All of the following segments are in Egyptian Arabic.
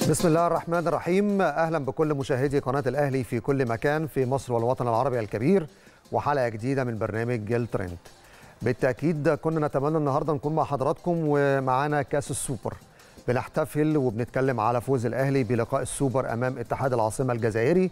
بسم الله الرحمن الرحيم اهلا بكل مشاهدي قناه الاهلي في كل مكان في مصر والوطن العربي الكبير وحلقه جديده من برنامج الترند بالتاكيد كنا نتمنى النهارده نكون مع حضراتكم ومعانا كاس السوبر بنحتفل وبنتكلم على فوز الاهلي بلقاء السوبر امام اتحاد العاصمه الجزائري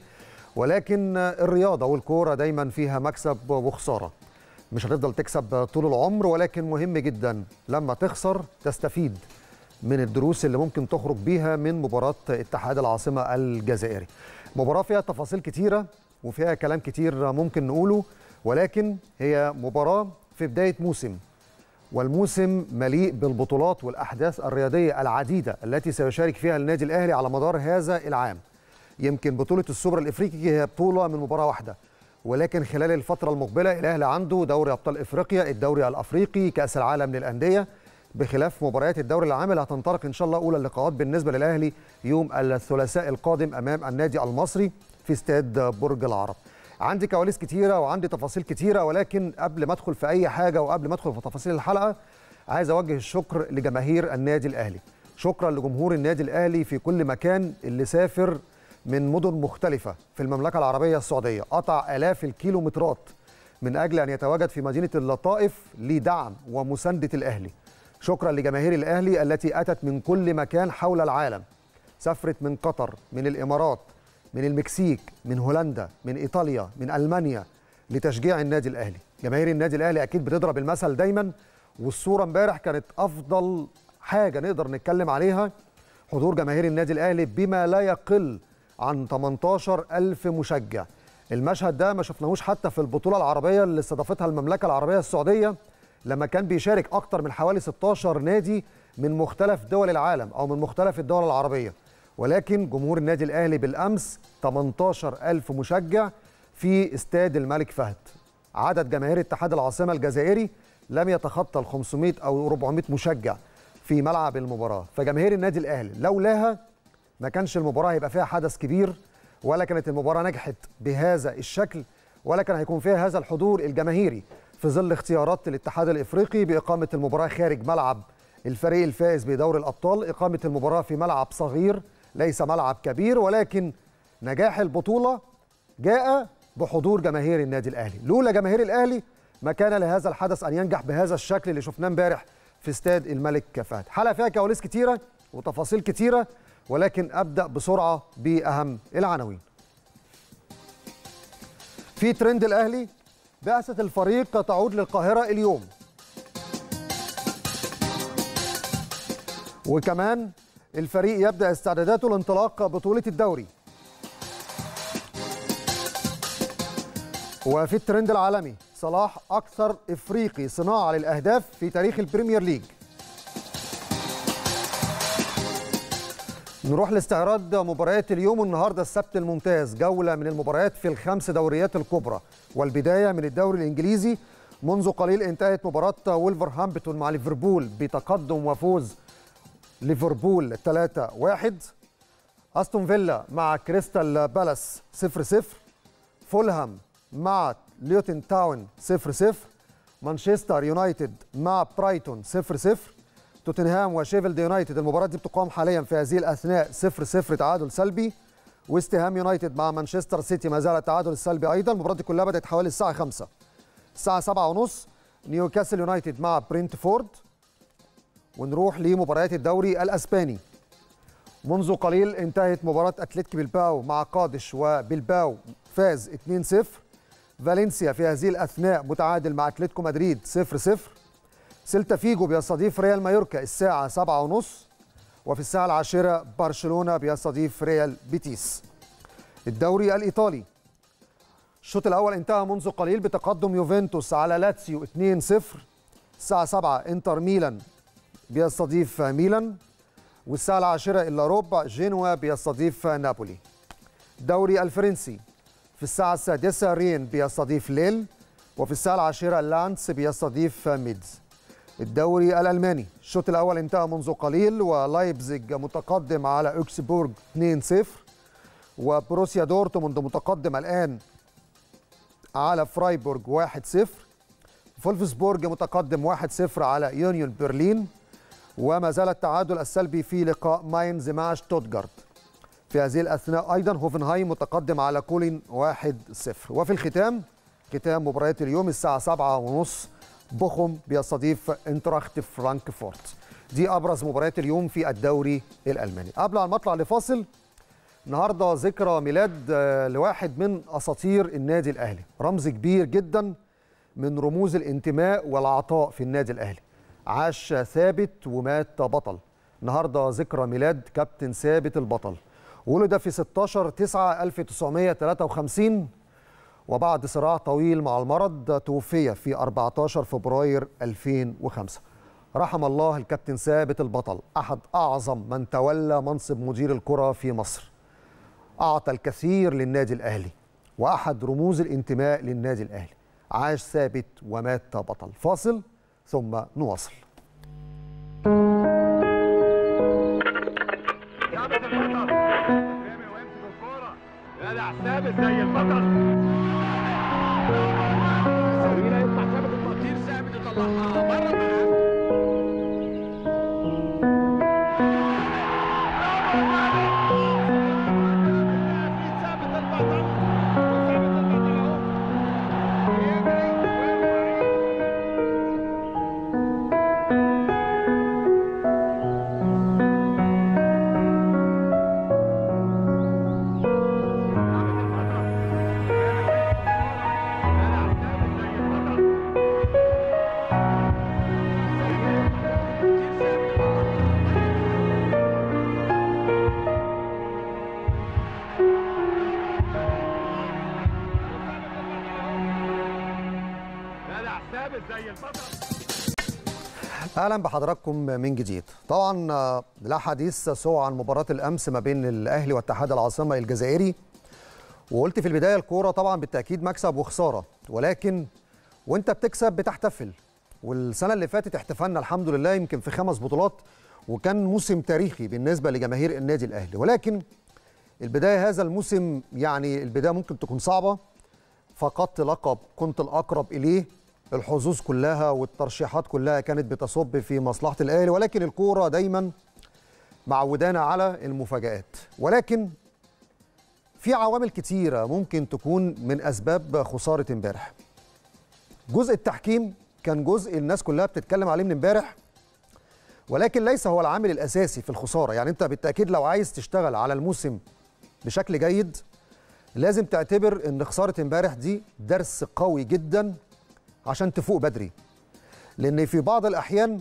ولكن الرياضه والكوره دايما فيها مكسب وخساره مش هتفضل تكسب طول العمر ولكن مهم جدا لما تخسر تستفيد من الدروس اللي ممكن تخرج بيها من مباراة اتحاد العاصمة الجزائري مباراة فيها تفاصيل كتيرة وفيها كلام كتير ممكن نقوله ولكن هي مباراة في بداية موسم والموسم مليء بالبطولات والأحداث الرياضية العديدة التي سيشارك فيها النادي الأهلي على مدار هذا العام يمكن بطولة السوبر الإفريقي هي بطولة من مباراة واحدة ولكن خلال الفترة المقبلة الأهلي عنده دوري أبطال إفريقيا الدوري الأفريقي كأس العالم للأندية بخلاف مباريات الدوري العام اللي هتنطلق ان شاء الله اولى اللقاءات بالنسبه للاهلي يوم الثلاثاء القادم امام النادي المصري في استاد برج العرب. عندي كواليس كتيره وعندي تفاصيل كتيره ولكن قبل ما ادخل في اي حاجه وقبل ما ادخل في تفاصيل الحلقه عايز اوجه الشكر لجماهير النادي الاهلي. شكرا لجمهور النادي الاهلي في كل مكان اللي سافر من مدن مختلفه في المملكه العربيه السعوديه، قطع الاف الكيلومترات من اجل ان يتواجد في مدينه اللطائف لدعم ومسانده الاهلي. شكرا لجماهير الاهلي التي اتت من كل مكان حول العالم سافرت من قطر من الامارات من المكسيك من هولندا من ايطاليا من المانيا لتشجيع النادي الاهلي جماهير النادي الاهلي اكيد بتضرب المثل دايما والصوره امبارح كانت افضل حاجه نقدر نتكلم عليها حضور جماهير النادي الاهلي بما لا يقل عن 18 ألف مشجع المشهد ده ما شفناهوش حتى في البطوله العربيه اللي استضافتها المملكه العربيه السعوديه لما كان بيشارك أكتر من حوالي 16 نادي من مختلف دول العالم أو من مختلف الدول العربية ولكن جمهور النادي الأهلي بالأمس 18 ألف مشجع في استاد الملك فهد عدد جماهير اتحاد العاصمة الجزائري لم يتخطى ال 500 أو 400 مشجع في ملعب المباراة فجماهير النادي الأهلي لولاها ما كانش المباراة هيبقى فيها حدث كبير ولا كانت المباراة نجحت بهذا الشكل ولا كان هيكون فيها هذا الحضور الجماهيري في ظل اختيارات الاتحاد الافريقي باقامه المباراه خارج ملعب الفريق الفائز بدوري الابطال اقامه المباراه في ملعب صغير ليس ملعب كبير ولكن نجاح البطوله جاء بحضور جماهير النادي الاهلي لولا جماهير الاهلي ما كان لهذا الحدث ان ينجح بهذا الشكل اللي شفناه امبارح في استاد الملك فهد حلقه فيها كواليس كتيره وتفاصيل كتيره ولكن ابدا بسرعه باهم العناوين في ترند الاهلي بعثة الفريق تعود للقاهرة اليوم وكمان الفريق يبدأ استعداداته لانطلاق بطولة الدوري وفي الترند العالمي صلاح أكثر إفريقي صناعة للأهداف في تاريخ البريمير ليج نروح لاستعراض مباريات اليوم والنهارده السبت الممتاز جوله من المباريات في الخمس دوريات الكبرى والبدايه من الدوري الانجليزي منذ قليل انتهت مباراه وولفرهامبتون مع ليفربول بتقدم وفوز ليفربول 3-1 استون فيلا مع كريستال بالاس 0-0 فولهام مع ليوتن تاون 0-0 مانشستر يونايتد مع برايتون 0-0 توتنهام وشيفيلد يونايتد المباراه دي بتقام حاليا في هذه الاثناء 0 0 تعادل سلبي ويست هام يونايتد مع مانشستر سيتي ما زال التعادل السلبي ايضا المباراه دي كلها بدات حوالي الساعه 5 الساعه 7 ونص نيوكاسل يونايتد مع برينتفورد ونروح لمباريات الدوري الاسباني منذ قليل انتهت مباراه اتلتيك بلباو مع قادش وبلباو فاز 2-0 فالنسيا في هذه الاثناء متعادل مع اتلتيكو مدريد 0-0 سيلتا فيجو بيستضيف ريال مايوركا الساعة سبعة ونص وفي الساعة العاشرة برشلونة بيستضيف ريال بيتيس الدوري الإيطالي الشوط الأول انتهى منذ قليل بتقدم يوفنتوس على لاتسيو 2-0 الساعة 7 انتر ميلان بيستضيف ميلان والساعة العاشرة إلا ربع جنوا بيستضيف نابولي الدوري الفرنسي في الساعة السادسة رين بيستضيف ليل وفي الساعة العاشرة لانس بيستضيف ميدز الدوري الألماني الشوط الأول انتهى منذ قليل ولايبزيج متقدم على أكسبورغ 2-0 وبروسيا دورتموند متقدم الآن على فرايبورغ 1-0 فولفسبورج متقدم 1-0 على يونيون برلين وما زال التعادل السلبي في لقاء ماينز مع شتوتجارت في هذه الأثناء أيضا هوفنهايم متقدم على كولين 1-0 وفي الختام ختام مباريات اليوم الساعة 7:30 بوخم بيستضيف انتراخت فرانكفورت دي أبرز مباريات اليوم في الدوري الألماني قبل أن نطلع لفاصل النهارده ذكرى ميلاد لواحد من اساطير النادي الاهلي رمز كبير جدا من رموز الانتماء والعطاء في النادي الاهلي عاش ثابت ومات بطل النهارده ذكرى ميلاد كابتن ثابت البطل ولد في 16 9 1953 وبعد صراع طويل مع المرض توفي في 14 فبراير 2005 رحم الله الكابتن ثابت البطل احد اعظم من تولى منصب مدير الكره في مصر أعطى الكثير للنادي الأهلي وأحد رموز الانتماء للنادي الأهلي عاش ثابت ومات بطل فاصل ثم نواصل ثابت زي البطل سوينا يطلع ثابت التقدير ثابت يطلعها بره اهلا بحضراتكم من جديد طبعا لا حديث سوى عن مباراه الامس ما بين الاهلي واتحاد العاصمه الجزائري وقلت في البدايه الكوره طبعا بالتاكيد مكسب وخساره ولكن وانت بتكسب بتحتفل والسنه اللي فاتت احتفلنا الحمد لله يمكن في خمس بطولات وكان موسم تاريخي بالنسبه لجماهير النادي الاهلي ولكن البدايه هذا الموسم يعني البدايه ممكن تكون صعبه فقدت لقب كنت الاقرب اليه الحظوظ كلها والترشيحات كلها كانت بتصب في مصلحه الاهلي ولكن الكوره دايما معودانا على المفاجات ولكن في عوامل كتيره ممكن تكون من اسباب خساره امبارح جزء التحكيم كان جزء الناس كلها بتتكلم عليه من امبارح ولكن ليس هو العامل الاساسي في الخساره يعني انت بالتاكيد لو عايز تشتغل على الموسم بشكل جيد لازم تعتبر ان خساره امبارح دي درس قوي جدا عشان تفوق بدري لان في بعض الاحيان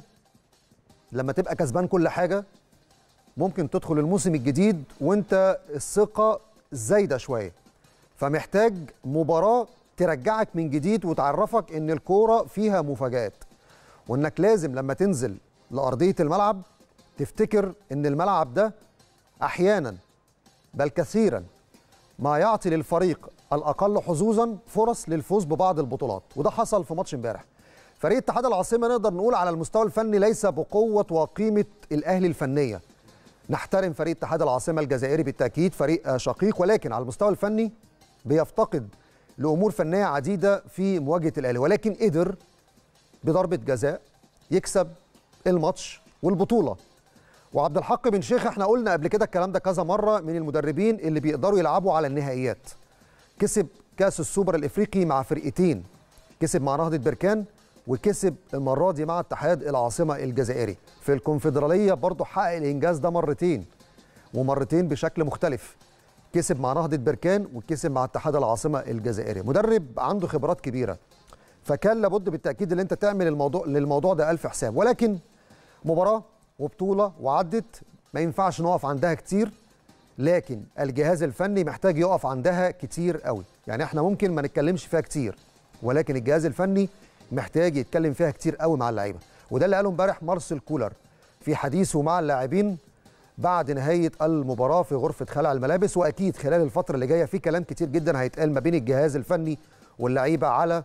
لما تبقى كسبان كل حاجه ممكن تدخل الموسم الجديد وانت الثقه زايده شويه فمحتاج مباراه ترجعك من جديد وتعرفك ان الكوره فيها مفاجات وانك لازم لما تنزل لارضيه الملعب تفتكر ان الملعب ده احيانا بل كثيرا ما يعطي للفريق الاقل حظوظا فرص للفوز ببعض البطولات وده حصل في ماتش امبارح فريق اتحاد العاصمه نقدر نقول على المستوى الفني ليس بقوه وقيمه الاهلي الفنيه نحترم فريق اتحاد العاصمه الجزائري بالتاكيد فريق شقيق ولكن على المستوى الفني بيفتقد لامور فنيه عديده في مواجهه الاهلي ولكن قدر بضربه جزاء يكسب الماتش والبطوله وعبد الحق بن شيخ احنا قلنا قبل كده الكلام ده كذا مره من المدربين اللي بيقدروا يلعبوا على النهائيات كسب كاس السوبر الافريقي مع فرقتين كسب مع نهضه بركان وكسب المره دي مع اتحاد العاصمه الجزائري في الكونفدراليه برضه حقق الانجاز ده مرتين ومرتين بشكل مختلف كسب مع نهضه بركان وكسب مع اتحاد العاصمه الجزائري مدرب عنده خبرات كبيره فكان لابد بالتاكيد ان انت تعمل الموضوع للموضوع ده الف حساب ولكن مباراه وبطوله وعدت ما ينفعش نقف عندها كتير لكن الجهاز الفني محتاج يقف عندها كتير قوي يعني احنا ممكن ما نتكلمش فيها كتير ولكن الجهاز الفني محتاج يتكلم فيها كتير قوي مع اللعيبه وده اللي قاله امبارح مارسيل كولر في حديثه مع اللاعبين بعد نهايه المباراه في غرفه خلع الملابس واكيد خلال الفتره اللي جايه في كلام كتير جدا هيتقال ما بين الجهاز الفني واللعيبه على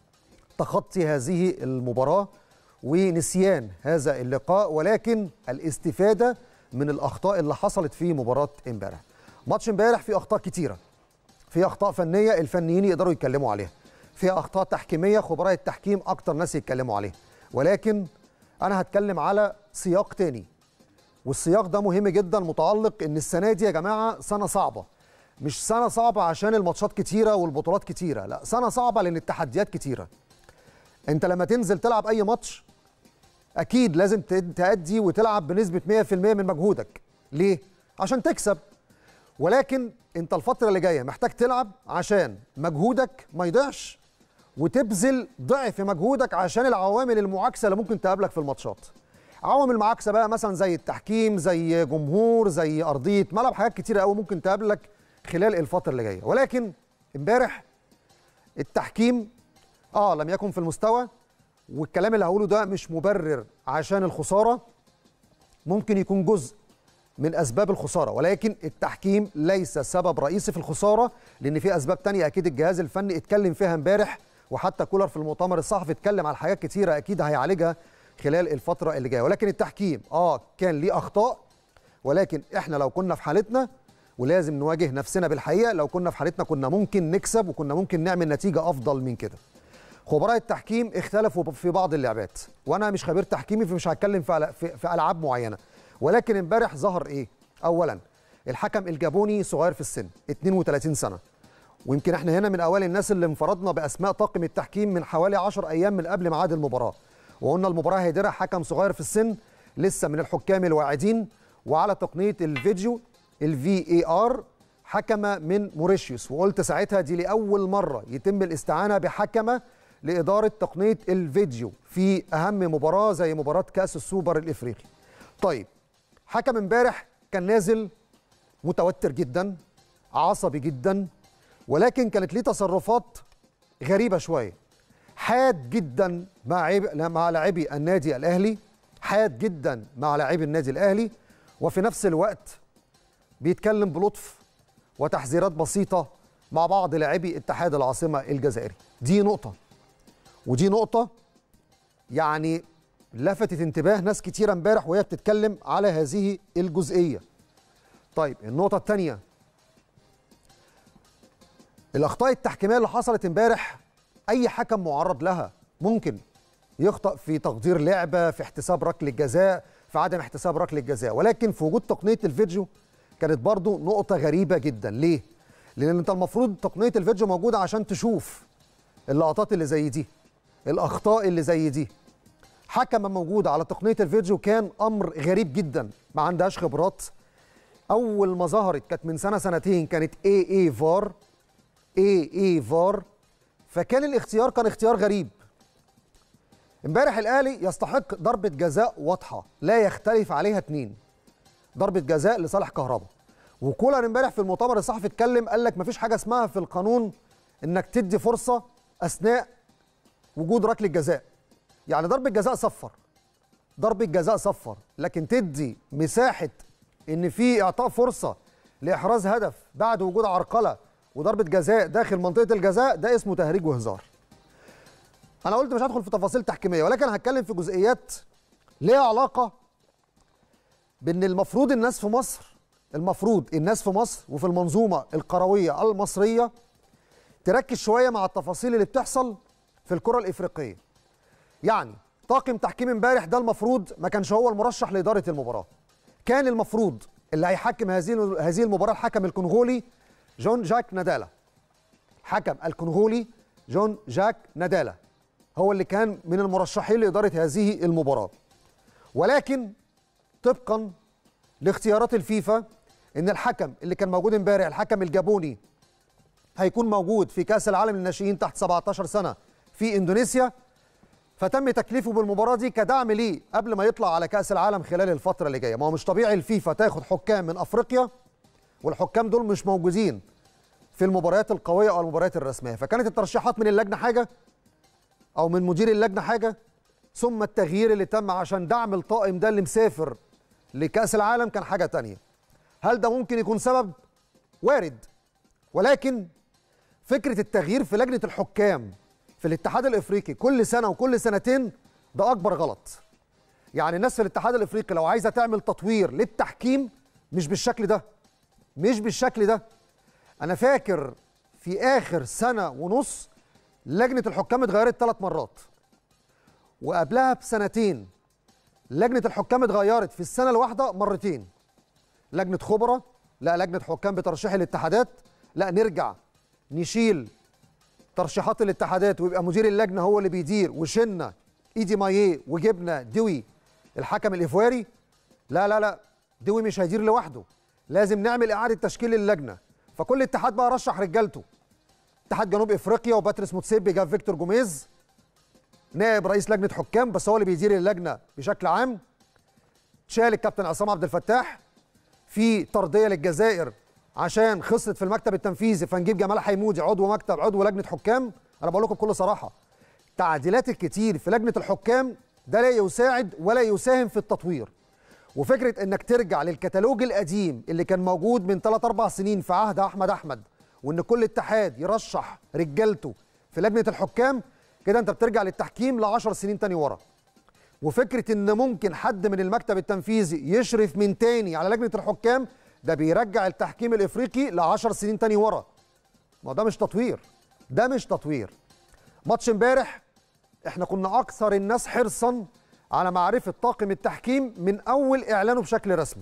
تخطي هذه المباراه ونسيان هذا اللقاء ولكن الاستفاده من الاخطاء اللي حصلت في مباراه امبارح ماتش امبارح فيه اخطاء كتيره في اخطاء فنيه الفنيين يقدروا يتكلموا عليها في اخطاء تحكيميه خبراء التحكيم اكتر ناس يتكلموا عليها ولكن انا هتكلم على سياق تاني والسياق ده مهم جدا متعلق ان السنه دي يا جماعه سنه صعبه مش سنه صعبه عشان الماتشات كتيره والبطولات كتيره لا سنه صعبه لان التحديات كتيره انت لما تنزل تلعب اي ماتش اكيد لازم تد- تأدي وتلعب بنسبه 100% من مجهودك ليه عشان تكسب ولكن انت الفتره اللي جايه محتاج تلعب عشان مجهودك ما يضيعش وتبذل ضعف مجهودك عشان العوامل المعاكسه اللي ممكن تقابلك في الماتشات عوامل معاكسه بقى مثلا زي التحكيم زي جمهور زي ارضيه ملعب حاجات كتيره قوي ممكن تقابلك خلال الفتره اللي جايه ولكن امبارح التحكيم اه لم يكن في المستوى والكلام اللي هقوله ده مش مبرر عشان الخساره ممكن يكون جزء من اسباب الخساره ولكن التحكيم ليس سبب رئيسي في الخساره لان في اسباب تانية اكيد الجهاز الفني اتكلم فيها امبارح وحتى كولر في المؤتمر الصحفي اتكلم على حاجات كتيره اكيد هيعالجها خلال الفتره اللي جايه ولكن التحكيم اه كان ليه اخطاء ولكن احنا لو كنا في حالتنا ولازم نواجه نفسنا بالحقيقه لو كنا في حالتنا كنا ممكن نكسب وكنا ممكن نعمل نتيجه افضل من كده خبراء التحكيم اختلفوا في بعض اللعبات وانا مش خبير تحكيمي فمش هتكلم في ألع- في, في العاب معينه ولكن امبارح ظهر ايه اولا الحكم الجابوني صغير في السن 32 سنه ويمكن احنا هنا من اوائل الناس اللي انفردنا باسماء طاقم التحكيم من حوالي 10 ايام من قبل ميعاد المباراه وقلنا المباراه هيديرها حكم صغير في السن لسه من الحكام الواعدين وعلى تقنيه الفيديو الفي اي ار حكمه من موريشيوس وقلت ساعتها دي لاول مره يتم الاستعانه بحكمه لاداره تقنيه الفيديو في اهم مباراه زي مباراه كاس السوبر الافريقي طيب حكم امبارح كان نازل متوتر جدا عصبي جدا ولكن كانت ليه تصرفات غريبه شويه حاد جدا مع عيب مع لاعبي النادي الاهلي حاد جدا مع لاعبي النادي الاهلي وفي نفس الوقت بيتكلم بلطف وتحذيرات بسيطه مع بعض لاعبي اتحاد العاصمه الجزائري دي نقطه ودي نقطه يعني لفتت انتباه ناس كتيره امبارح وهي بتتكلم على هذه الجزئيه طيب النقطه الثانيه الاخطاء التحكيميه اللي حصلت امبارح اي حكم معرض لها ممكن يخطأ في تقدير لعبه في احتساب ركله جزاء في عدم احتساب ركله جزاء ولكن في وجود تقنيه الفيديو كانت برضو نقطه غريبه جدا ليه لان انت المفروض تقنيه الفيديو موجوده عشان تشوف اللقطات اللي زي دي الاخطاء اللي زي دي حكم موجود على تقنيه الفيديو كان امر غريب جدا ما عندهاش خبرات اول ما ظهرت كانت من سنه سنتين كانت اي اي فار اي اي فار فكان الاختيار كان اختيار غريب امبارح الاهلي يستحق ضربه جزاء واضحه لا يختلف عليها اتنين ضربه جزاء لصالح كهربا وكولر امبارح في المؤتمر الصحفي اتكلم قال لك مفيش حاجه اسمها في القانون انك تدي فرصه اثناء وجود ركله جزاء يعني ضربه جزاء صفر ضربه جزاء صفر لكن تدي مساحه ان في اعطاء فرصه لاحراز هدف بعد وجود عرقله وضربه جزاء داخل منطقه الجزاء ده اسمه تهريج وهزار انا قلت مش هدخل في تفاصيل تحكيميه ولكن هتكلم في جزئيات ليها علاقه بان المفروض الناس في مصر المفروض الناس في مصر وفي المنظومه القرويه المصريه تركز شويه مع التفاصيل اللي بتحصل في الكره الافريقيه يعني طاقم تحكيم امبارح ده المفروض ما كانش هو المرشح لاداره المباراه كان المفروض اللي هيحكم هذه هذه المباراه الحكم الكونغولي جون جاك نادالا حكم الكونغولي جون جاك نادالا هو اللي كان من المرشحين لاداره هذه المباراه ولكن طبقا لاختيارات الفيفا ان الحكم اللي كان موجود امبارح الحكم الجابوني هيكون موجود في كاس العالم للناشئين تحت 17 سنه في اندونيسيا فتم تكليفه بالمباراه دي كدعم ليه قبل ما يطلع على كاس العالم خلال الفتره اللي جايه ما هو مش طبيعي الفيفا تاخد حكام من افريقيا والحكام دول مش موجودين في المباريات القويه او المباريات الرسميه فكانت الترشيحات من اللجنه حاجه او من مدير اللجنه حاجه ثم التغيير اللي تم عشان دعم الطاقم ده اللي مسافر لكاس العالم كان حاجه تانية هل ده ممكن يكون سبب وارد ولكن فكره التغيير في لجنه الحكام في الاتحاد الافريقي كل سنه وكل سنتين ده اكبر غلط يعني الناس في الاتحاد الافريقي لو عايزه تعمل تطوير للتحكيم مش بالشكل ده مش بالشكل ده انا فاكر في اخر سنه ونص لجنه الحكام اتغيرت ثلاث مرات وقبلها بسنتين لجنه الحكام اتغيرت في السنه الواحده مرتين لجنه خبراء لا لجنه حكام بترشيح الاتحادات لا نرجع نشيل ترشيحات الاتحادات ويبقى مدير اللجنه هو اللي بيدير وشلنا ايدي مايه وجبنا دوي الحكم الافواري لا لا لا دوي مش هيدير لوحده لازم نعمل اعاده تشكيل اللجنه فكل اتحاد بقى رشح رجالته اتحاد جنوب افريقيا وباتريس موتسيبي جاب فيكتور جوميز نائب رئيس لجنه حكام بس هو اللي بيدير اللجنه بشكل عام شال الكابتن عصام عبد الفتاح في طرديه للجزائر عشان خسرت في المكتب التنفيذي فنجيب جمال حيمودي عضو مكتب عضو لجنه حكام انا بقول لكم بكل صراحه التعديلات الكتير في لجنه الحكام ده لا يساعد ولا يساهم في التطوير وفكره انك ترجع للكتالوج القديم اللي كان موجود من 3 4 سنين في عهد احمد احمد وان كل اتحاد يرشح رجالته في لجنه الحكام كده انت بترجع للتحكيم ل 10 سنين تاني ورا وفكره ان ممكن حد من المكتب التنفيذي يشرف من تاني على لجنه الحكام ده بيرجع التحكيم الافريقي ل 10 سنين تاني ورا ما هو ده مش تطوير ده مش تطوير ماتش امبارح احنا كنا اكثر الناس حرصا على معرفه طاقم التحكيم من اول اعلانه بشكل رسمي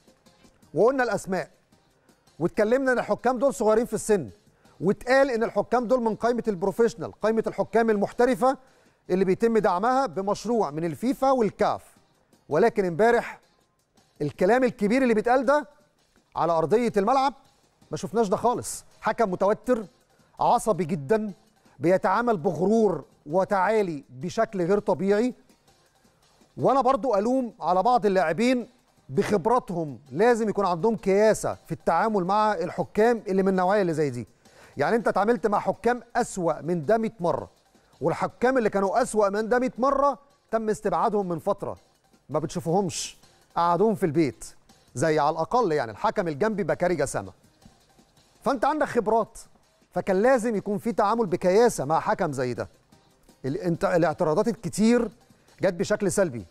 وقلنا الاسماء واتكلمنا ان الحكام دول صغيرين في السن واتقال ان الحكام دول من قائمه البروفيشنال قائمه الحكام المحترفه اللي بيتم دعمها بمشروع من الفيفا والكاف ولكن امبارح الكلام الكبير اللي بيتقال ده على ارضيه الملعب ما شفناش ده خالص حكم متوتر عصبي جدا بيتعامل بغرور وتعالي بشكل غير طبيعي وانا برضو الوم على بعض اللاعبين بخبراتهم لازم يكون عندهم كياسه في التعامل مع الحكام اللي من النوعيه اللي زي دي يعني انت اتعاملت مع حكام اسوا من ده 100 مره والحكام اللي كانوا اسوا من ده 100 مره تم استبعادهم من فتره ما بتشوفوهمش قعدوهم في البيت زي على الاقل يعني الحكم الجنبي بكاري جسامه فانت عندك خبرات فكان لازم يكون في تعامل بكياسه مع حكم زي ده الانت... الاعتراضات الكتير جت بشكل سلبي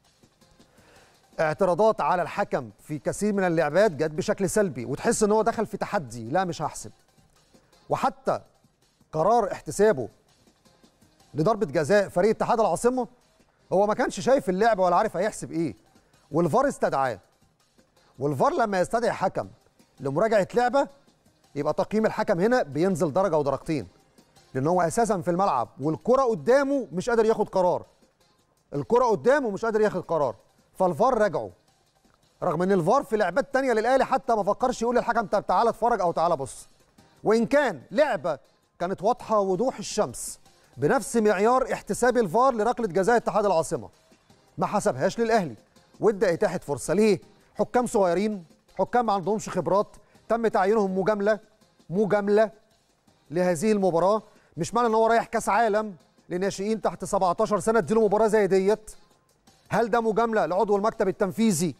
اعتراضات على الحكم في كثير من اللعبات جت بشكل سلبي وتحس ان هو دخل في تحدي لا مش هحسب وحتى قرار احتسابه لضربه جزاء فريق اتحاد العاصمه هو ما كانش شايف اللعبه ولا عارف هيحسب ايه والفار استدعاه والفار لما يستدعي حكم لمراجعه لعبه يبقى تقييم الحكم هنا بينزل درجه ودرجتين لان هو اساسا في الملعب والكره قدامه مش قادر ياخد قرار الكره قدامه مش قادر ياخد قرار فالفار راجعه رغم ان الفار في لعبات تانية للاهلي حتى ما فكرش يقول للحكم طب تعالى اتفرج او تعالى بص وان كان لعبه كانت واضحه وضوح الشمس بنفس معيار احتساب الفار لركله جزاء اتحاد العاصمه ما حسبهاش للاهلي وادى اتاحه فرصه ليه حكام صغيرين حكام ما عندهمش خبرات تم تعيينهم مجامله مجامله لهذه المباراه مش معنى ان هو رايح كاس عالم لناشئين تحت 17 سنه اديله مباراه زي ديت هل ده مجامله لعضو المكتب التنفيذي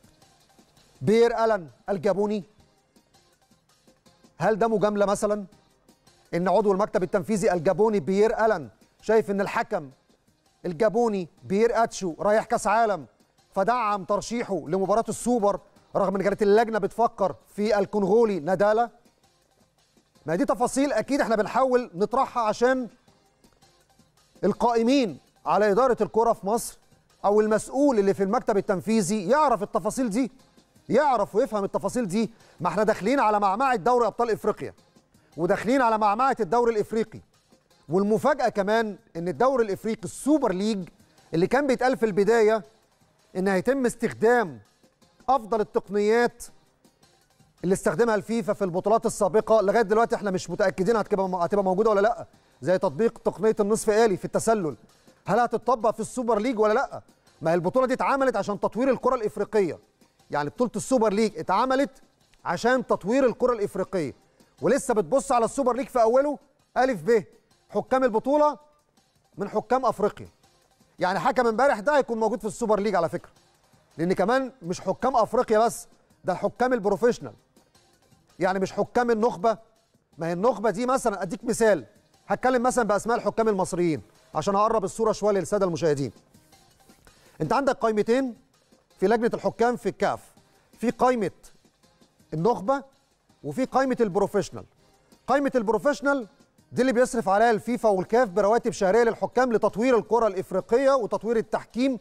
بير الن الجابوني هل ده مجامله مثلا ان عضو المكتب التنفيذي الجابوني بيير الن شايف ان الحكم الجابوني بيير اتشو رايح كاس عالم فدعم ترشيحه لمباراه السوبر رغم ان كانت اللجنه بتفكر في الكونغولي نادالا ما دي تفاصيل اكيد احنا بنحاول نطرحها عشان القائمين على اداره الكره في مصر او المسؤول اللي في المكتب التنفيذي يعرف التفاصيل دي يعرف ويفهم التفاصيل دي ما احنا داخلين على معمعه دوري ابطال افريقيا وداخلين على معمعه الدوري الافريقي والمفاجاه كمان ان الدوري الافريقي السوبر ليج اللي كان بيتقال في البدايه ان هيتم استخدام افضل التقنيات اللي استخدمها الفيفا في البطولات السابقه لغايه دلوقتي احنا مش متاكدين هتبقى هتبقى موجوده ولا لا زي تطبيق تقنيه النصف آلي في التسلل هل هتطبق في السوبر ليج ولا لا ما هي البطوله دي اتعملت عشان تطوير الكره الافريقيه يعني بطوله السوبر ليج اتعملت عشان تطوير الكره الافريقيه ولسه بتبص على السوبر ليج في اوله الف ب حكام البطوله من حكام افريقيا يعني حكم امبارح ده هيكون موجود في السوبر ليج على فكره لان كمان مش حكام افريقيا بس ده الحكام البروفيشنال يعني مش حكام النخبه ما هي النخبه دي مثلا اديك مثال هتكلم مثلا باسماء الحكام المصريين عشان اقرب الصوره شويه للساده المشاهدين انت عندك قائمتين في لجنه الحكام في الكاف في قائمه النخبه وفي قائمه البروفيشنال قائمه البروفيشنال دي اللي بيصرف عليها الفيفا والكاف برواتب شهريه للحكام لتطوير الكره الافريقيه وتطوير التحكيم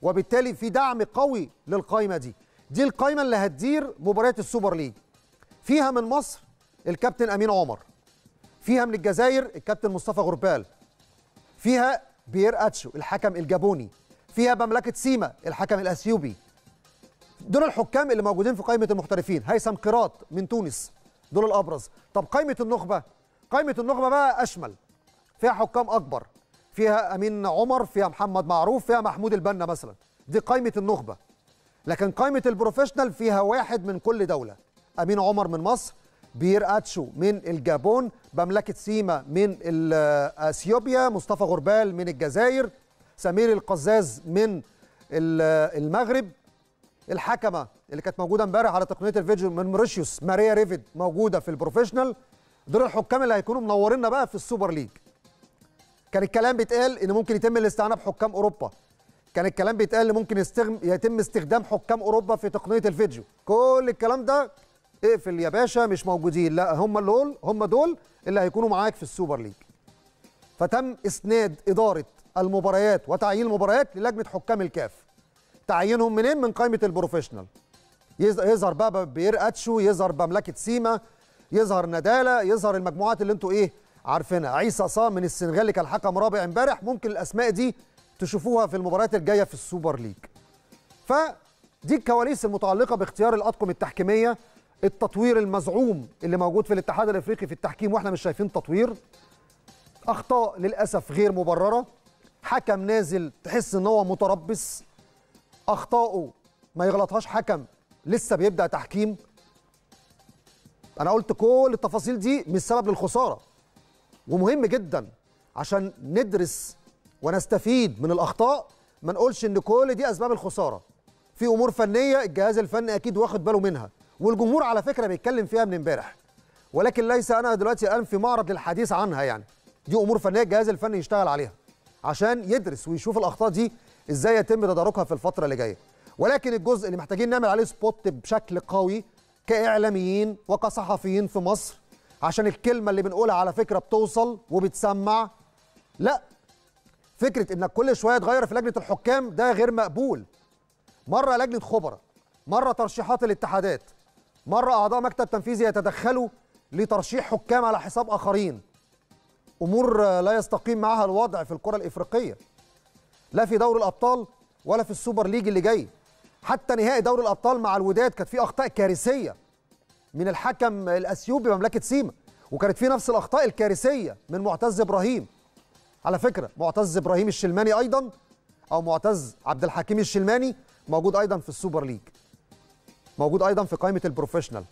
وبالتالي في دعم قوي للقائمه دي دي القائمه اللي هتدير مباريات السوبر ليج فيها من مصر الكابتن امين عمر فيها من الجزائر الكابتن مصطفى غربال فيها بيير اتشو الحكم الجابوني فيها مملكه سيما الحكم الاثيوبي دول الحكام اللي موجودين في قائمه المحترفين هيثم قراط من تونس دول الابرز طب قائمه النخبه قائمه النخبه بقى اشمل فيها حكام اكبر فيها امين عمر فيها محمد معروف فيها محمود البنا مثلا دي قائمه النخبه لكن قائمه البروفيشنال فيها واحد من كل دوله امين عمر من مصر بير اتشو من الجابون مملكه سيما من ال- اثيوبيا مصطفى غربال من الجزائر سمير القزاز من ال- المغرب الحكمه اللي كانت موجوده امبارح على تقنيه الفيديو من موريشيوس ماريا ريفيد موجوده في البروفيشنال دول الحكام اللي هيكونوا منورينا بقى في السوبر ليج كان الكلام بيتقال ان ممكن يتم الاستعانه بحكام اوروبا كان الكلام بيتقال ان ممكن يستغم يتم استخدام حكام اوروبا في تقنيه الفيديو كل الكلام ده اقفل يا باشا مش موجودين لا هم دول هم دول اللي هيكونوا معاك في السوبر ليج فتم اسناد اداره المباريات وتعيين المباريات للجنه حكام الكاف تعيينهم منين من قائمه البروفيشنال يظ- يظهر بقى بير اتشو يظهر بمملكه سيما يظهر نداله يظهر المجموعات اللي انتوا ايه عارفينها عيسى صا من السنغال اللي كان حكم رابع امبارح ممكن الاسماء دي تشوفوها في المباريات الجايه في السوبر ليج فدي الكواليس المتعلقه باختيار الاطقم التحكيميه التطوير المزعوم اللي موجود في الاتحاد الافريقي في التحكيم واحنا مش شايفين تطوير اخطاء للاسف غير مبرره حكم نازل تحس ان هو متربص اخطائه ما يغلطهاش حكم لسه بيبدا تحكيم انا قلت كل التفاصيل دي مش سبب للخساره ومهم جدا عشان ندرس ونستفيد من الاخطاء ما نقولش ان كل دي اسباب الخساره في امور فنيه الجهاز الفني اكيد واخد باله منها والجمهور على فكره بيتكلم فيها من امبارح ولكن ليس انا دلوقتي الان في معرض للحديث عنها يعني دي امور فنيه الجهاز الفني يشتغل عليها عشان يدرس ويشوف الاخطاء دي ازاي يتم تداركها في الفتره اللي جايه ولكن الجزء اللي محتاجين نعمل عليه سبوت بشكل قوي كاعلاميين وكصحفيين في مصر عشان الكلمه اللي بنقولها على فكره بتوصل وبتسمع لا فكره انك كل شويه تغير في لجنه الحكام ده غير مقبول مره لجنه خبراء مره ترشيحات الاتحادات مره اعضاء مكتب تنفيذي يتدخلوا لترشيح حكام على حساب اخرين امور آه، لا يستقيم معها الوضع في الكره الافريقيه لا في دوري الابطال ولا في السوبر ليج اللي جاي حتى نهائي دوري الابطال مع الوداد كانت فيه اخطاء كارثيه من الحكم الاثيوبي مملكه سيما وكانت في نفس الاخطاء الكارثيه من معتز ابراهيم على فكره معتز ابراهيم الشلماني ايضا او معتز عبد الحكيم الشلماني موجود ايضا في السوبر ليج موجود ايضا في قائمه البروفيشنال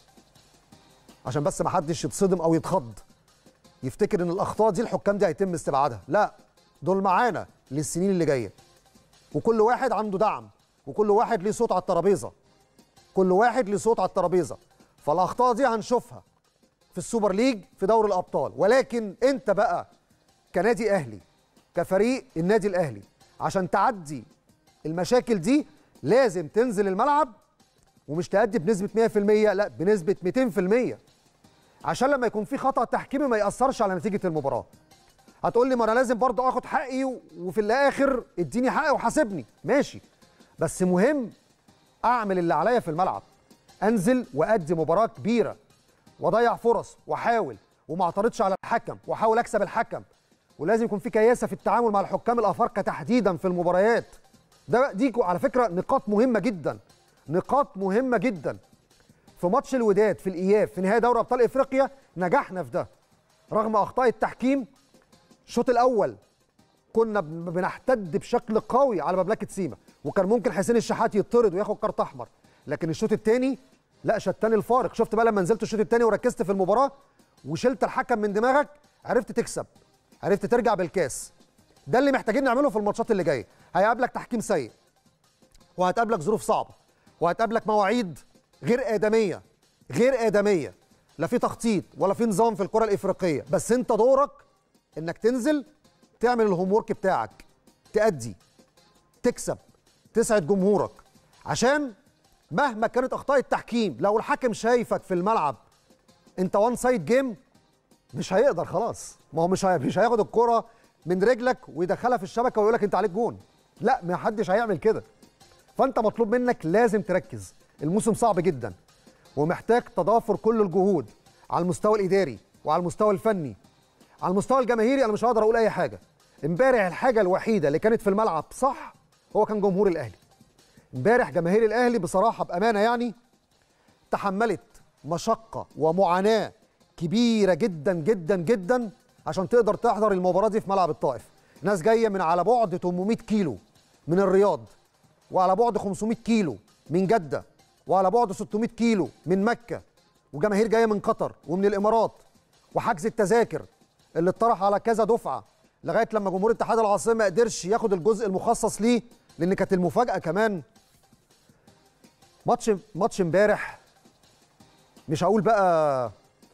عشان بس ما حدش يتصدم او يتخض يفتكر ان الاخطاء دي الحكام دي هيتم استبعادها لا دول معانا للسنين اللي جايه وكل واحد عنده دعم وكل واحد ليه صوت على الترابيزه كل واحد ليه صوت على الترابيزه فالاخطاء دي هنشوفها في السوبر ليج في دوري الابطال ولكن انت بقى كنادي اهلي كفريق النادي الاهلي عشان تعدي المشاكل دي لازم تنزل الملعب ومش تأدي بنسبة 100% لا بنسبة 200% عشان لما يكون في خطأ تحكيمي ما يأثرش على نتيجة المباراة هتقول لي ما انا لازم برضه اخد حقي و- وفي الاخر اديني حقي وحاسبني ماشي بس مهم اعمل اللي عليا في الملعب انزل وادي مباراه كبيره واضيع فرص واحاول وما اعترضش على الحكم واحاول اكسب الحكم ولازم يكون في كياسه في التعامل مع الحكام الافارقه تحديدا في المباريات ده دي على فكره نقاط مهمه جدا نقاط مهمه جدا في ماتش الوداد في الاياب في نهائي دوري ابطال افريقيا نجحنا في ده رغم اخطاء التحكيم الشوط الاول كنا بن- بنحتد بشكل قوي على مملكه سيما وكان ممكن حسين الشحات يطرد وياخد كارت احمر لكن الشوط الثاني لا شتان الفارق شفت بقى لما نزلت الشوط الثاني وركزت في المباراه وشلت الحكم من دماغك عرفت تكسب عرفت ترجع بالكاس ده اللي محتاجين نعمله في الماتشات اللي جايه هيقابلك تحكيم سيء وهتقابلك ظروف صعبه وهتقابلك مواعيد غير ادميه غير ادميه لا في تخطيط ولا في نظام في الكره الافريقيه بس انت دورك انك تنزل تعمل الهوم ورك بتاعك تأدي تكسب تسعد جمهورك عشان مهما كانت اخطاء التحكيم لو الحكم شايفك في الملعب انت وان سايد جيم مش هيقدر خلاص ما هو مش هي... مش هياخد الكرة من رجلك ويدخلها في الشبكه ويقول لك انت عليك جون لا ما حدش هيعمل كده فانت مطلوب منك لازم تركز الموسم صعب جدا ومحتاج تضافر كل الجهود على المستوى الاداري وعلى المستوى الفني على المستوى الجماهيري انا مش هقدر اقول اي حاجه امبارح الحاجه الوحيده اللي كانت في الملعب صح هو كان جمهور الاهلي امبارح جماهير الاهلي بصراحه بامانه يعني تحملت مشقه ومعاناه كبيره جدا جدا جدا عشان تقدر تحضر المباراه دي في ملعب الطائف ناس جايه من على بعد 800 كيلو من الرياض وعلى بعد 500 كيلو من جده وعلى بعد 600 كيلو من مكه وجماهير جايه من قطر ومن الامارات وحجز التذاكر اللي اتطرح على كذا دفعه لغايه لما جمهور اتحاد العاصمه ما قدرش ياخد الجزء المخصص ليه لان كانت المفاجاه كمان ماتش ماتش امبارح مش هقول بقى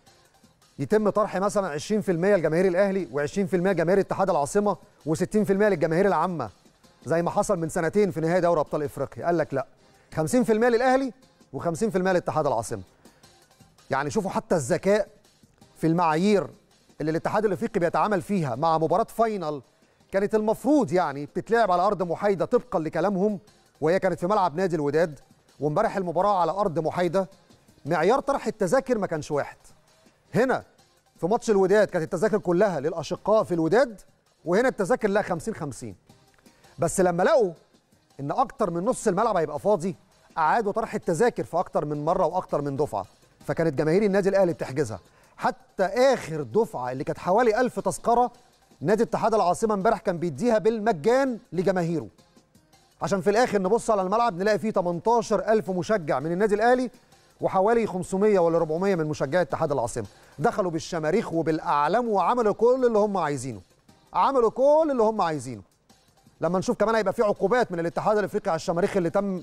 يتم طرح مثلا 20% لجماهير الاهلي و20% لجماهير اتحاد العاصمه و60% للجماهير العامه زي ما حصل من سنتين في نهائي دوري ابطال افريقيا قال لك لا 50% للاهلي و50% لاتحاد العاصمه يعني شوفوا حتى الذكاء في المعايير اللي الاتحاد الافريقي بيتعامل فيها مع مباراه فاينل كانت المفروض يعني بتتلعب على ارض محايده طبقا لكلامهم وهي كانت في ملعب نادي الوداد وامبارح المباراه على ارض محايده معيار طرح التذاكر ما كانش واحد هنا في ماتش الوداد كانت التذاكر كلها للاشقاء في الوداد وهنا التذاكر لها 50 50 بس لما لقوا ان اكتر من نص الملعب هيبقى فاضي اعادوا طرح التذاكر في اكتر من مره واكتر من دفعه فكانت جماهير النادي الاهلي بتحجزها حتى اخر دفعه اللي كانت حوالي 1000 تذكره نادي اتحاد العاصمه امبارح كان بيديها بالمجان لجماهيره عشان في الاخر نبص على الملعب نلاقي فيه 18000 مشجع من النادي الاهلي وحوالي 500 ولا 400 من مشجعي اتحاد العاصمه دخلوا بالشماريخ وبالاعلام وعملوا كل اللي هم عايزينه عملوا كل اللي هم عايزينه لما نشوف كمان هيبقى في عقوبات من الاتحاد الافريقي على الشماريخ اللي تم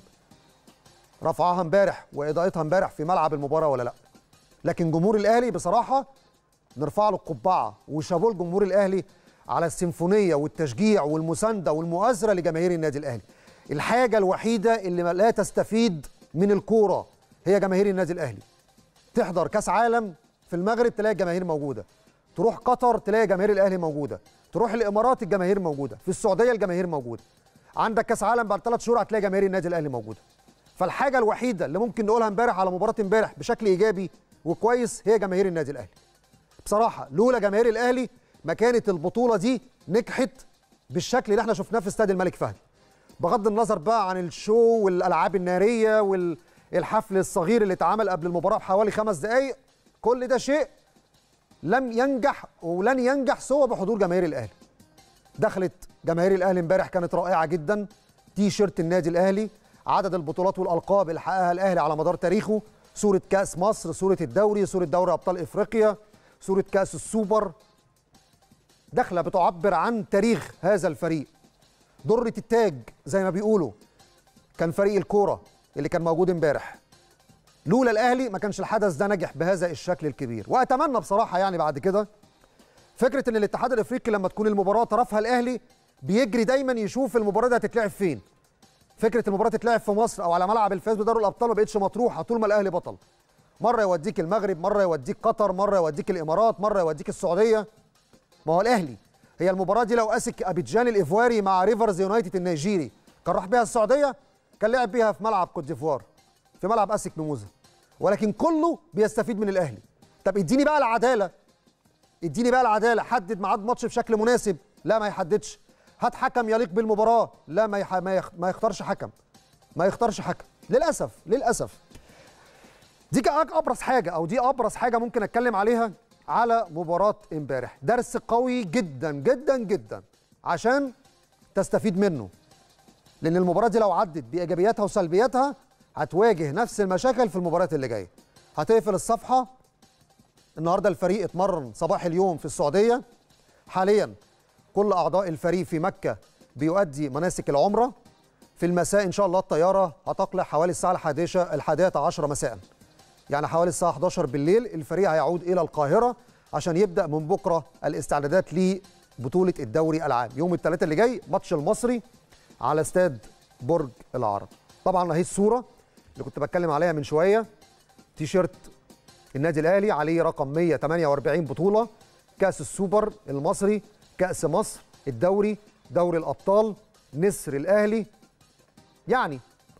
رفعها امبارح واضاءتها امبارح في ملعب المباراه ولا لا لكن جمهور الاهلي بصراحه نرفع له القبعه وشابوه لجمهور الاهلي على السيمفونيه والتشجيع والمسانده والمؤازره لجماهير النادي الاهلي الحاجه الوحيده اللي لا تستفيد من الكوره هي جماهير النادي الاهلي تحضر كاس عالم في المغرب تلاقي الجماهير موجوده تروح قطر تلاقي جماهير الاهلي موجوده تروح الامارات الجماهير موجوده في السعوديه الجماهير موجوده عندك كاس عالم بعد ثلاث شهور هتلاقي جماهير النادي الاهلي موجوده فالحاجه الوحيده اللي ممكن نقولها امبارح على مباراه امبارح بشكل ايجابي وكويس هي جماهير النادي الاهلي بصراحه لولا جماهير الاهلي ما كانت البطوله دي نجحت بالشكل اللي احنا شفناه في استاد الملك فهد بغض النظر بقى عن الشو والالعاب الناريه والحفل الصغير اللي اتعمل قبل المباراه بحوالي خمس دقائق كل ده شيء لم ينجح ولن ينجح سوى بحضور جماهير الاهلي دخلت جماهير الاهلي امبارح كانت رائعه جدا تي شيرت النادي الاهلي عدد البطولات والالقاب اللي حققها الاهلي على مدار تاريخه صوره كاس مصر صوره الدوري صوره دوري ابطال افريقيا صوره كاس السوبر دخله بتعبر عن تاريخ هذا الفريق درة التاج زي ما بيقولوا كان فريق الكوره اللي كان موجود امبارح لولا الاهلي ما كانش الحدث ده نجح بهذا الشكل الكبير واتمنى بصراحه يعني بعد كده فكره ان الاتحاد الافريقي لما تكون المباراه طرفها الاهلي بيجري دايما يشوف المباراه دي هتتلعب فين فكره المباراه تتلعب في مصر او على ملعب الفاز بدوري الابطال ما بقتش مطروحه طول ما الاهلي بطل مره يوديك المغرب مره يوديك قطر مره يوديك الامارات مره يوديك السعوديه ما هو الاهلي هي المباراه دي لو اسك ابيجان الايفواري مع ريفرز يونايتد النيجيري كان راح بيها السعوديه كان لعب بيها في ملعب كوت ديفوار في ملعب اسك ميموزا ولكن كله بيستفيد من الاهلي طب اديني بقى العداله اديني بقى العداله حدد ميعاد ماتش بشكل مناسب لا ما يحددش هات حكم يليق بالمباراه لا ما يح... ما, يخ... ما يختارش حكم ما يختارش حكم للاسف للاسف دي كان ابرز حاجه او دي ابرز حاجه ممكن اتكلم عليها على مباراه امبارح درس قوي جدا جدا جدا عشان تستفيد منه لان المباراه دي لو عدت بايجابياتها وسلبياتها هتواجه نفس المشاكل في المباريات اللي جايه هتقفل الصفحه النهارده الفريق اتمرن صباح اليوم في السعوديه حاليا كل اعضاء الفريق في مكه بيؤدي مناسك العمره في المساء ان شاء الله الطياره هتقلع حوالي الساعه الحادية الحادية عشرة مساء يعني حوالي الساعه 11 بالليل الفريق هيعود الى القاهره عشان يبدا من بكره الاستعدادات لبطوله الدوري العام يوم الثلاثاء اللي جاي ماتش المصري على استاد برج العرب طبعا اهي الصوره اللي كنت بتكلم عليها من شويه تي شيرت النادي الاهلي عليه رقم 148 بطوله كاس السوبر المصري كاس مصر الدوري دوري الابطال نسر الاهلي يعني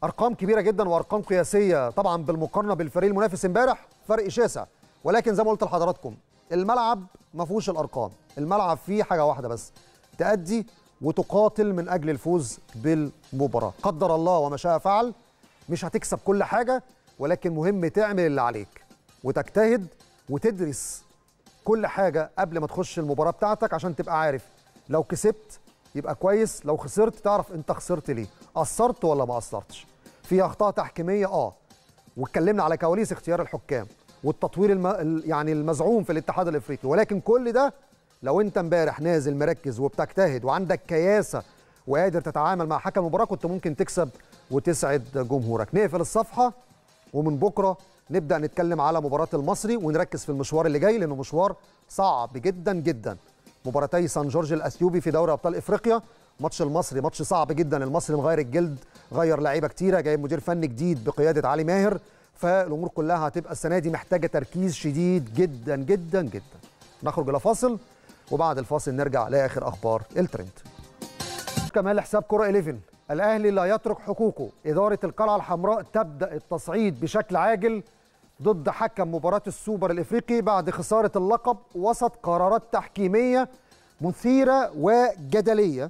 ارقام كبيره جدا وارقام قياسيه طبعا بالمقارنه بالفريق المنافس امبارح فرق شاسع ولكن زي ما قلت لحضراتكم الملعب ما فيهوش الارقام الملعب فيه حاجه واحده بس تأدي وتقاتل من اجل الفوز بالمباراه قدر الله وما شاء فعل مش هتكسب كل حاجه ولكن مهم تعمل اللي عليك وتجتهد وتدرس كل حاجه قبل ما تخش المباراه بتاعتك عشان تبقى عارف لو كسبت يبقى كويس لو خسرت تعرف انت خسرت ليه قصرت ولا ما قصرتش في اخطاء تحكيميه اه واتكلمنا على كواليس اختيار الحكام والتطوير الم... ال- يعني المزعوم في الاتحاد الافريقي ولكن كل ده لو انت امبارح نازل مركز وبتجتهد وعندك كياسه وقادر تتعامل مع حكم المباراه كنت ممكن تكسب وتسعد جمهورك نقفل الصفحه ومن بكره نبدا نتكلم على مباراه المصري ونركز في المشوار اللي جاي لانه مشوار صعب جدا جدا مباراتي سان جورج الاثيوبي في دوري ابطال افريقيا ماتش المصري ماتش صعب جدا المصري مغير الجلد غير لعيبه كتيره جايب مدير فني جديد بقياده علي ماهر فالامور كلها هتبقى السنه دي محتاجه تركيز شديد جدا جدا جدا نخرج الى فاصل وبعد الفاصل نرجع لاخر اخبار الترند كمان لحساب كرة 11 الأهلي لا يترك حقوقه إدارة القلعة الحمراء تبدأ التصعيد بشكل عاجل ضد حكم مباراة السوبر الإفريقي بعد خسارة اللقب وسط قرارات تحكيمية مثيرة وجدلية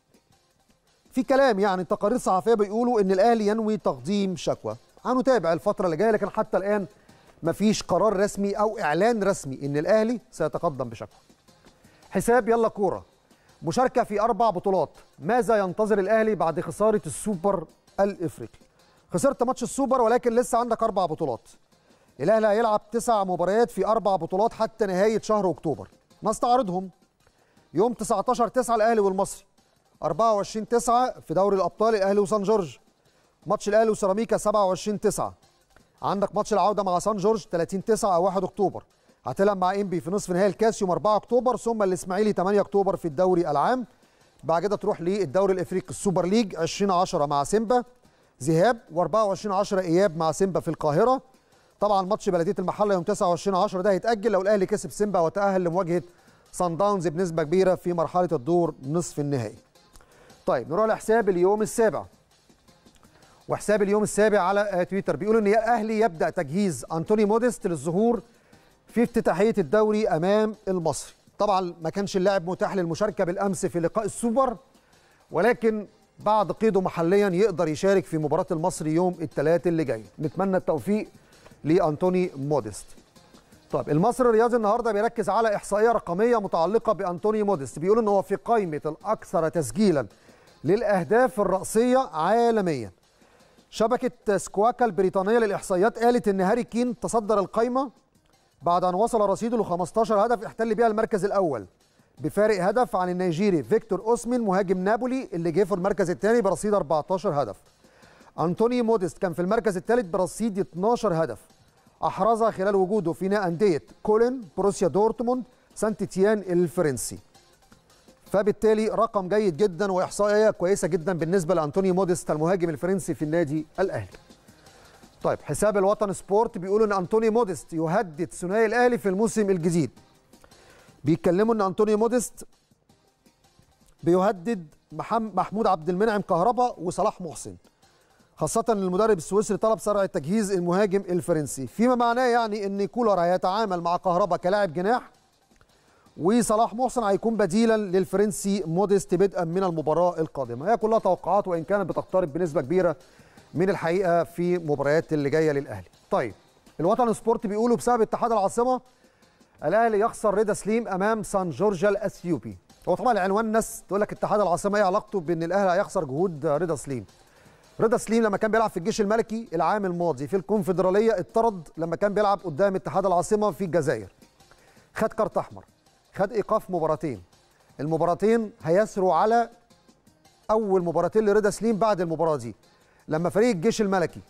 في كلام يعني تقارير صحفية بيقولوا إن الأهلي ينوي تقديم شكوى هنتابع الفترة اللي جاية لكن حتى الآن مفيش قرار رسمي أو إعلان رسمي إن الأهلي سيتقدم بشكوى حساب يلا كورة مشاركة في أربع بطولات ماذا ينتظر الأهلي بعد خسارة السوبر الإفريقي خسرت ماتش السوبر ولكن لسه عندك أربع بطولات الأهلي هيلعب تسع مباريات في أربع بطولات حتى نهاية شهر أكتوبر نستعرضهم يوم 19 9 الأهلي والمصري 24 9 في دوري الأبطال الأهلي وسان جورج ماتش الأهلي وسيراميكا 27 9 عندك ماتش العودة مع سان جورج 30 9 أو 1 أكتوبر هتلعب مع انبي في نصف نهائي الكاس يوم 4 اكتوبر ثم الاسماعيلي 8 اكتوبر في الدوري العام بعد كده تروح للدوري الافريقي السوبر ليج 20 10 مع سيمبا ذهاب و24 10 اياب مع سيمبا في القاهره طبعا ماتش بلديه المحله يوم 29 10 ده هيتاجل لو الاهلي كسب سيمبا وتاهل لمواجهه سان داونز بنسبه كبيره في مرحله الدور نصف النهائي طيب نروح لحساب اليوم السابع وحساب اليوم السابع على تويتر بيقول ان الاهلي يبدا تجهيز انتوني موديست للظهور في افتتاحيه الدوري امام المصري طبعا ما كانش اللاعب متاح للمشاركه بالامس في لقاء السوبر ولكن بعد قيده محليا يقدر يشارك في مباراه المصري يوم الثلاث اللي جاي نتمنى التوفيق لانتوني موديست طيب المصري الرياضي النهارده بيركز على احصائيه رقميه متعلقه بانتوني موديست بيقول ان هو في قائمه الاكثر تسجيلا للاهداف الراسيه عالميا شبكه سكواكا البريطانيه للاحصائيات قالت ان هاري كين تصدر القائمه بعد ان وصل رصيده ل 15 هدف احتل بيها المركز الاول بفارق هدف عن النيجيري فيكتور اوسمين مهاجم نابولي اللي جه في المركز الثاني برصيد 14 هدف انتوني موديست كان في المركز الثالث برصيد 12 هدف احرزها خلال وجوده في انديه كولن بروسيا دورتموند سانت تيان الفرنسي فبالتالي رقم جيد جدا واحصائيه كويسه جدا بالنسبه لانتوني موديست المهاجم الفرنسي في النادي الاهلي طيب حساب الوطن سبورت بيقولوا ان انتوني موديست يهدد ثنائي الاهلي في الموسم الجديد بيتكلموا ان انتوني موديست بيهدد محم- محمود عبد المنعم كهربا وصلاح محسن خاصة ان المدرب السويسري طلب سرعة تجهيز المهاجم الفرنسي فيما معناه يعني ان كولر هيتعامل مع كهربا كلاعب جناح وصلاح محسن هيكون بديلا للفرنسي موديست بدءا من المباراة القادمة هي كلها توقعات وان كانت بتقترب بنسبة كبيرة من الحقيقة في مباريات اللي جاية للأهلي طيب الوطن سبورت بيقولوا بسبب اتحاد العاصمة الاهلي يخسر رضا سليم امام سان جورج الاثيوبي هو طبعا العنوان الناس تقول لك اتحاد العاصمه ايه علاقته بان الاهلي هيخسر جهود رضا سليم رضا سليم لما كان بيلعب في الجيش الملكي العام الماضي في الكونفدراليه اتطرد لما كان بيلعب قدام اتحاد العاصمه في الجزائر خد كارت احمر خد ايقاف مباراتين المباراتين هيسروا على اول مباراتين لرضا سليم بعد المباراه دي لما فريق الجيش الملكي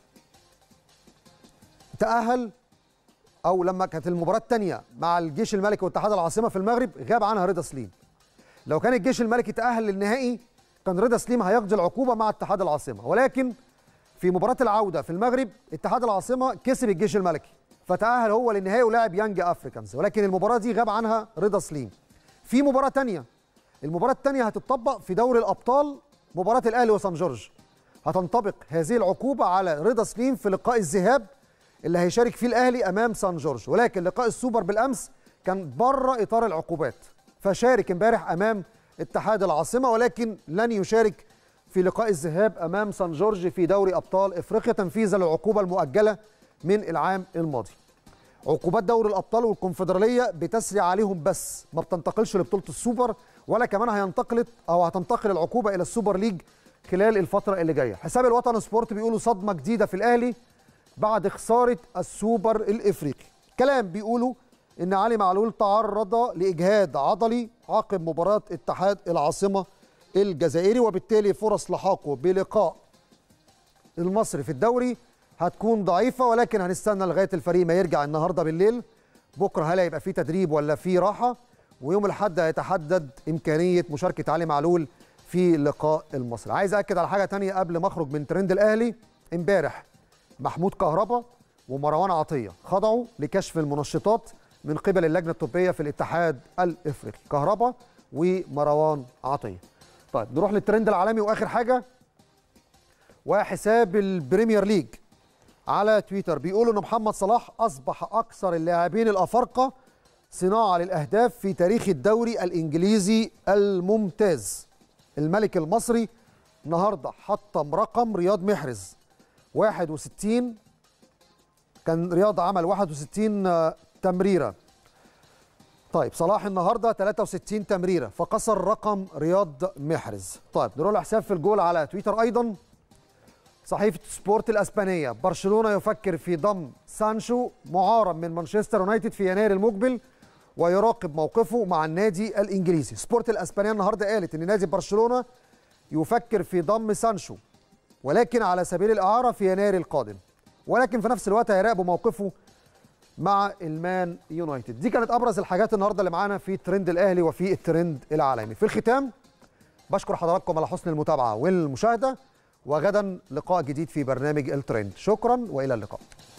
تاهل او لما كانت المباراه الثانيه مع الجيش الملكي واتحاد العاصمه في المغرب غاب عنها رضا سليم لو كان الجيش الملكي تاهل للنهائي كان رضا سليم هيقضي العقوبه مع اتحاد العاصمه ولكن في مباراه العوده في المغرب اتحاد العاصمه كسب الجيش الملكي فتاهل هو للنهائي ولعب يانج افريكانز ولكن المباراه دي غاب عنها رضا سليم في مباراه ثانيه المباراه الثانيه هتطبق في دوري الابطال مباراه الاهلي وسان جورج هتنطبق هذه العقوبه على رضا سليم في لقاء الذهاب اللي هيشارك فيه الاهلي امام سان جورج ولكن لقاء السوبر بالامس كان بره اطار العقوبات فشارك امبارح امام اتحاد العاصمه ولكن لن يشارك في لقاء الذهاب امام سان جورج في دوري ابطال افريقيا تنفيذا للعقوبه المؤجله من العام الماضي عقوبات دوري الابطال والكونفدراليه بتسري عليهم بس ما بتنتقلش لبطوله السوبر ولا كمان هينتقلت او هتنتقل العقوبه الى السوبر ليج خلال الفتره اللي جايه حساب الوطن سبورت بيقولوا صدمه جديده في الاهلي بعد خساره السوبر الافريقي كلام بيقولوا ان علي معلول تعرض لاجهاد عضلي عقب مباراه اتحاد العاصمه الجزائري وبالتالي فرص لحاقه بلقاء المصري في الدوري هتكون ضعيفه ولكن هنستنى لغايه الفريق ما يرجع النهارده بالليل بكره هل هيبقى في تدريب ولا في راحه ويوم الاحد هيتحدد امكانيه مشاركه علي معلول في لقاء المصري عايز اكد على حاجه تانية قبل ما اخرج من ترند الاهلي امبارح محمود كهربا ومروان عطيه خضعوا لكشف المنشطات من قبل اللجنه الطبيه في الاتحاد الافريقي كهربا ومروان عطيه طيب نروح للترند العالمي واخر حاجه وحساب البريمير ليج على تويتر بيقولوا ان محمد صلاح اصبح اكثر اللاعبين الافارقه صناعه للاهداف في تاريخ الدوري الانجليزي الممتاز الملك المصري النهارده حطم رقم رياض محرز 61 كان رياض عمل 61 تمريره طيب صلاح النهارده 63 تمريره فكسر رقم رياض محرز طيب نروح لحساب في الجول على تويتر ايضا صحيفة سبورت الأسبانية برشلونة يفكر في ضم سانشو معارا من مانشستر يونايتد في يناير المقبل ويراقب موقفه مع النادي الإنجليزي سبورت الأسبانية النهاردة قالت أن نادي برشلونة يفكر في ضم سانشو ولكن على سبيل الإعارة في يناير القادم ولكن في نفس الوقت هيراقبوا موقفه مع المان يونايتد دي كانت أبرز الحاجات النهاردة اللي معانا في ترند الأهلي وفي الترند العالمي في الختام بشكر حضراتكم على حسن المتابعة والمشاهدة وغدا لقاء جديد في برنامج الترند شكرا والى اللقاء